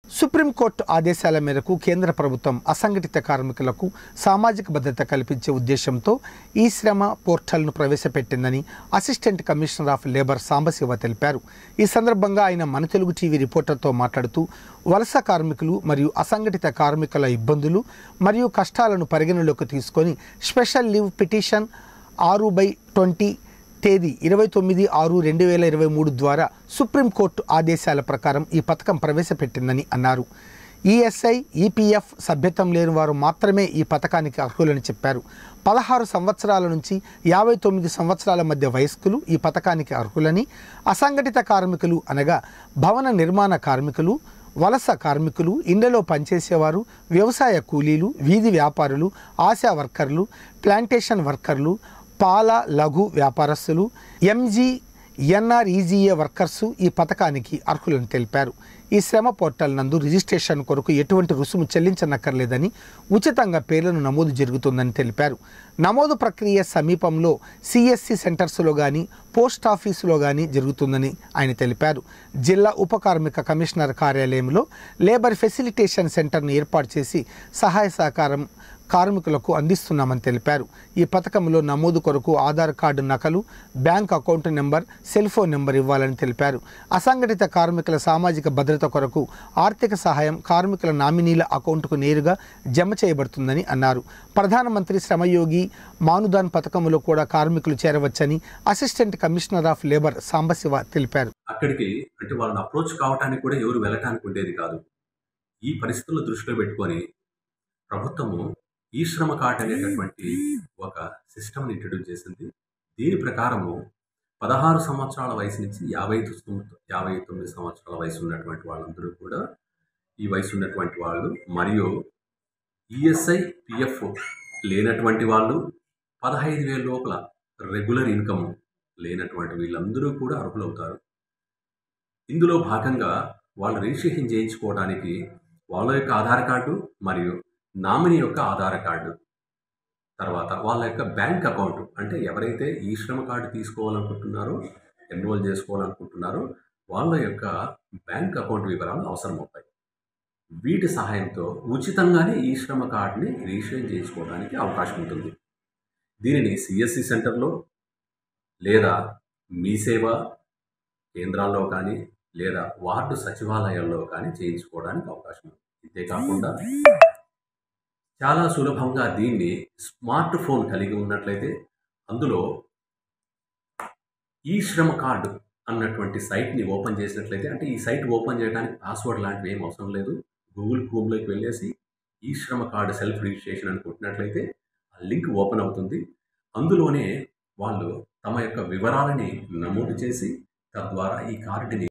supreme court ఆదేశాల మేరకు కేంద్ర ప్రభుత్వం అసంఘటిత కార్మికులకు సామాజిక భద్రత కల్పించే ఉద్దేశంతో ఈ శ్రమ పోర్టల్ను ప్రవేశపెట్టిందని assistant commissioner of labour Sambasiva తెలిపారు ఈ సందర్భంగా ఆయన మన తెలుగు టీవీ రిపోర్టర్తో మాట్లాడుతూ వలస కార్మికులు మరియు అసంఘటిత కార్మికుల ఇబ్బందులు మరియు కష్టాలను పరిగణలోకి తీసుకొని స్పెషల్ లీవ్ పిటిషన్ ఆరు బై ట్వంటీ తేదీ ఇరవై తొమ్మిది ఆరు రెండు వేల ఇరవై మూడు ద్వారా సుప్రీంకోర్టు ఆదేశాల ప్రకారం ఈ పథకం ప్రవేశపెట్టిందని అన్నారు ఈఎస్ఐ ఈపీఎఫ్ సభ్యత్వం లేని వారు మాత్రమే ఈ పథకానికి అర్హులని చెప్పారు పదహారు సంవత్సరాల నుంచి యాభై తొమ్మిది సంవత్సరాల మధ్య వయస్కులు ఈ పథకానికి అర్హులని అసంఘటిత కార్మికులు అనగా భవన నిర్మాణ కార్మికులు వలస కార్మికులు ఇళ్లలో పనిచేసేవారు వ్యవసాయ కూలీలు వీధి వ్యాపారులు ఆశా వర్కర్లు ప్లాంటేషన్ వర్కర్లు పాల లఘు వ్యాపారస్తులు ఎంజీ ఎన్ఆర్ఈజీఏ వర్కర్సు ఈ పథకానికి అర్హులని తెలిపారు ఈ శ్రమ పోర్టల్ నందు రిజిస్ట్రేషన్ కొరకు ఎటువంటి రుసుము చెల్లించనక్కర్లేదని ఉచితంగా పేర్లను నమోదు జరుగుతుందని తెలిపారు నమోదు ప్రక్రియ సమీపంలో సిఎస్సి సెంటర్స్లో కానీ పోస్ట్ ఆఫీసులో కానీ జరుగుతుందని ఆయన తెలిపారు జిల్లా ఉప కార్మిక కమిషనర్ కార్యాలయంలో లేబర్ ఫెసిలిటేషన్ సెంటర్ను ఏర్పాటు చేసి సహాయ సహకారం కార్మికులకు అందిస్తున్నామని తెలిపారు ఈ పథకంలో నమోదు కొరకు ఆధార్ కార్డు నకలు bank account number cell phone number ఇవ్వాలని తెలిపారు అసంఘటిత కార్మికుల సామాజిక భద్రత కొరకు ఆర్థిక సహాయం కార్మికుల నామినీల అకౌంట్కు నేరుగా జమ చేయబడుతుందని అన్నారు ప్రధానమంత్రి శ్రమయోగి మానుదాన్ పథకంలో కూడా కార్మికులు చేరవచ్చని assistant commissioner of labour Sambasiva తెలిపారు అక్కడికి అంటే వాళ్ళని అప్రోచ్ కావటానికి కూడా ఎవరు వెళ్ళటానికి ఉండేది కాదు ఈ పరిస్థితులను దృష్టిలో పెట్టుకొని ప్రభుత్వము ఈ శ్రమ కార్డ్ అనేటటువంటి ఒక సిస్టమ్ని ఇంట్రడ్యూస్ చేసింది దీని ప్రకారము పదహారు సంవత్సరాల వయసు నుంచి యాభై ఐదు సంవత్స- యాభై తొమ్మిది సంవత్సరాల వయసు ఉన్నటువంటి వాళ్ళందరూ కూడా ఈ వయసు ఉన్నటువంటి వాళ్ళు మరియు ఈఎస్ఐ పిఎఫ్ లేనటువంటి వాళ్ళు పదహైదు వేల లోపల రెగ్యులర్ ఇన్కమ్ లేనటువంటి వీళ్ళందరూ కూడా అర్హులవుతారు ఇందులో భాగంగా వాళ్ళు రిజిస్ట్రేషన్ చేయించుకోవడానికి వాళ్ళ యొక్క ఆధార్ కార్డు మరియు నామినీ యొక్క ఆధార్ కార్డు తర్వాత వాళ్ళ యొక్క బ్యాంక్ అకౌంట్ అంటే ఎవరైతే ఈ శ్రమ కార్డు తీసుకోవాలనుకుంటున్నారో ఎన్రోల్ చేసుకోవాలనుకుంటున్నారో వాళ్ళ యొక్క బ్యాంక్ అకౌంట్ వివరాలు అవసరం అవుతాయి వీటి సహాయంతో ఉచితంగానే ఈ శ్రమ కార్డుని రిజిస్ట్రేషన్ చేయించుకోవడానికి అవకాశం ఉంటుంది దీనిని సిఎస్సి సెంటర్లో లేదా మీ సేవ కేంద్రాల్లో కానీ లేదా వార్డు సచివాలయాల్లో కానీ చేయించుకోవడానికి అవకాశం ఉంది ఇంతేకాకుండా చాలా సులభంగా దీన్ని స్మార్ట్ ఫోన్ కలిగి ఉన్నట్లయితే అందులో ఈ శ్రమ కార్డు అన్నటువంటి సైట్ని ఓపెన్ చేసినట్లయితే అంటే ఈ సైట్ ఓపెన్ చేయడానికి పాస్వర్డ్ లాంటివి ఏం అవసరం లేదు గూగుల్ క్రోమ్లోకి వెళ్ళేసి ఈ శ్రమ కార్డు సెల్ఫ్ రిజిస్ట్రేషన్ అని కొట్టినట్లయితే ఆ లింక్ ఓపెన్ అవుతుంది అందులోనే వాళ్ళు తమ యొక్క వివరాలని నమోదు చేసి తద్వారా ఈ కార్డుని